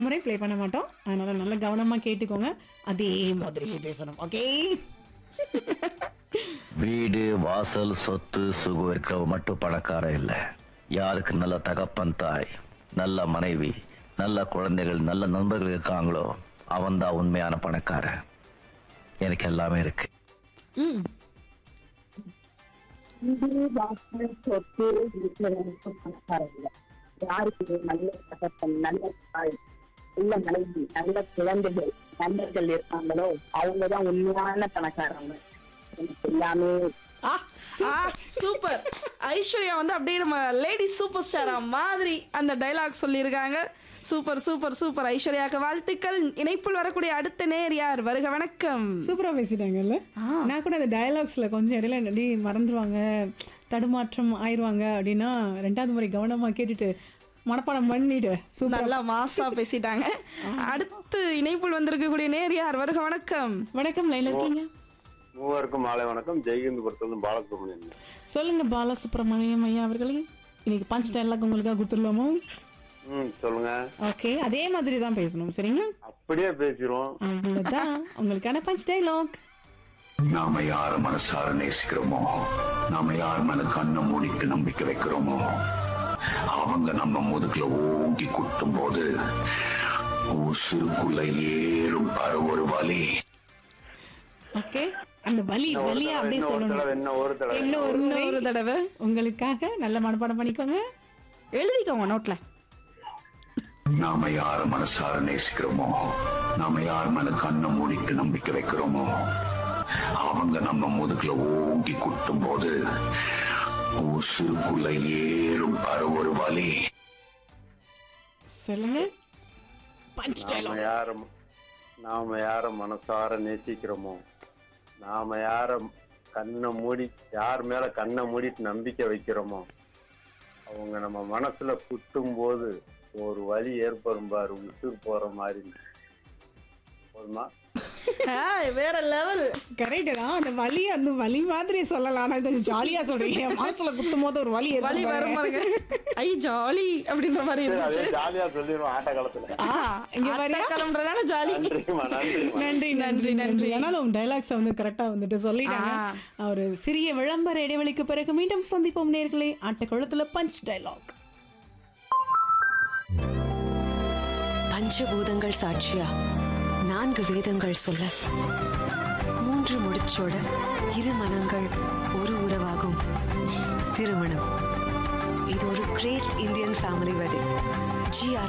முறை ப்ளே பண்ண மாட்டோம் அதனால நல்லா கவனமா கேட்டுக்கோங்க அதே மாதிரியே பேசணும் ஓகே வீடு வாசல் சொத்து சுகம் இருக்கிறவ மட்டும் பணக்காரன் இல்ல யாருக்கு நல்ல தகப்பன் தாய் நல்ல மனைவி நல்ல குழந்தைகள் நல்ல நண்பர்கள் இருக்காங்களோ அவன்தான் உண்மையான பணக்காரன் எனக்கு எல்லாமே இருக்கு ம் வீடு வாசல் சொத்து இருக்கிறவங்களுக்கு பணக்காரர் இல்லை யாருக்கு நல்ல தகப்பன் நல்ல தாய் நல்ல மனைவி நல்ல குழந்தைகள் நண்பர்கள் இருக்காங்களோ அவங்கதான் உண்மையான பணக்காரங்க எனக்கு எல்லாமே ஆ ஆ சூப்பர் ஐஸ்வர்யா வந்து அப்படியே நம்ம லேடி சூப்பர் ஸ்டாரா மாதிரி அந்த டைலாக் சொல்லியிருக்காங்க சூப்பர் சூப்பர் சூப்பர் ஐஸ்வர்யாக்கு வாழ்த்துக்கள் இணைப்பில் வரக்கூடிய அடுத்த நேர் யார் வருக வணக்கம் சூப்பரா பேசிட்டாங்கல்ல நான் கூட அந்த டயலாக்ஸ்ல கொஞ்சம் இடையில நடி மறந்துடுவாங்க தடுமாற்றம் ஆயிருவாங்க அப்படின்னா ரெண்டாவது முறை கவனமா கேட்டுட்டு மனப்பாடம் பண்ணிட்டு சூப்பர் நல்லா மாசா பேசிட்டாங்க அடுத்து இணைப்பில் வந்திருக்கக்கூடிய நேர் யார் வருக வணக்கம் வணக்கம் லைன்ல இருக்கீங்க மூவருக்கும் மாலை வணக்கம் ஜெய்ஹிந்த்புரத்துலேருந்து பாலசுப்ரமணியன் சொல்லுங்க பாலசுப்ரமணியம் ஐயா அவர்களே இன்னைக்கு பஞ்ச் டைலாக் உங்களுக்காக கொடுத்துடலாமோ ம் சொல்லுங்க ஓகே அதே மாதிரி தான் பேசணும் சரிங்களா அப்படியே பேசிடுவோம் அவ்வளவுதான் உங்களுக்கான பஞ்ச் டைலாக் நாம யார மனசார நேசிக்கிறோமோ நாம யார் மேல கண்ணை மூடிட்டு நம்பிக்கை வைக்கிறோமோ அவங்க நம்ம முதுகுல ஓங்கி குட்டும் போது உசுருக்குள்ள ஏறும் பாரு ஒரு வலி ஓகே அந்த வலி வலியா அப்படியே இன்னும் ஒரு சொல்லணும் தடவை இன்னும் ஒரு தடவை இன்னும் ஒரு முறை ஒரு தடவை உங்களுக்காக நல்ல மனப்பாடம் பண்ணிக்கோங்க எழுதிக்கோங்க நோட்ல நாம யார மனசார நேசிக்கிறோமோ நாம யார் மேல கண்ணை மூடிட்டு நம்பிக்கை வைக்கிறோமோ அவங்க நம்ம முதுகுல ஓங்கி குட்டும் போது உசுருக்குள்ள ஏறும் பாரு ஒரு வலி சொல்லுங்க பஞ்ச் நாம டைலாக் யார நாம யார மனசார நேசிக்கிறோமோ நாம யார கண்ணை மூடி யார் மேல கண்ணை மூடிட்டு நம்பிக்கை வைக்கிறோமோ அவங்க நம்ம மனசுல குட்டும் போது ஒரு வலி ஏற்படும் பாரு உசுர் போற மாதிரி போதுமா ஆ, வேற லெவல் கரெக்ட் தான் அந்த வலி அந்த வலி மாதிரி சொல்லலாம் ஆனா கொஞ்சம் ஜாலியா சொல்றீங்க மனசுல குத்தும் போது ஒரு வலி ஏற்படும் வழி வரும் பாருங்க. பாருங்க ஐ ஜாலி அப்படின்ற மாதிரி சரி, இருந்துச்சு அதே ஜாலியா சொல்லிடுவோம் ஆட்ட காலத்துல ஆ, இங்க பாருங்க கிளம்புறதால ஜாலி நன்றிமா நன்றிமா நன்றி நன்றி நன்றி ஆனாலும் டைலாக்ஸை வந்து கரெக்டா வந்துட்டு சொல்லிட்டாங்க ஆ. ஒரு சிறிய விளம்பர இடைவெளிக்கு பிறகு மீண்டும் சந்திப்போம் நேர்களே ஆட்டக்குளத்துல பஞ்ச் டைலாக் பஞ்சபூதங்கள் சாட்சியா நான்கு வேதங்கள் சொல்ல மூன்று முடிச்சோட இரு மனங்கள் ஒரு உறவாகும் திருமணம் இது ஒரு great Indian family wedding GR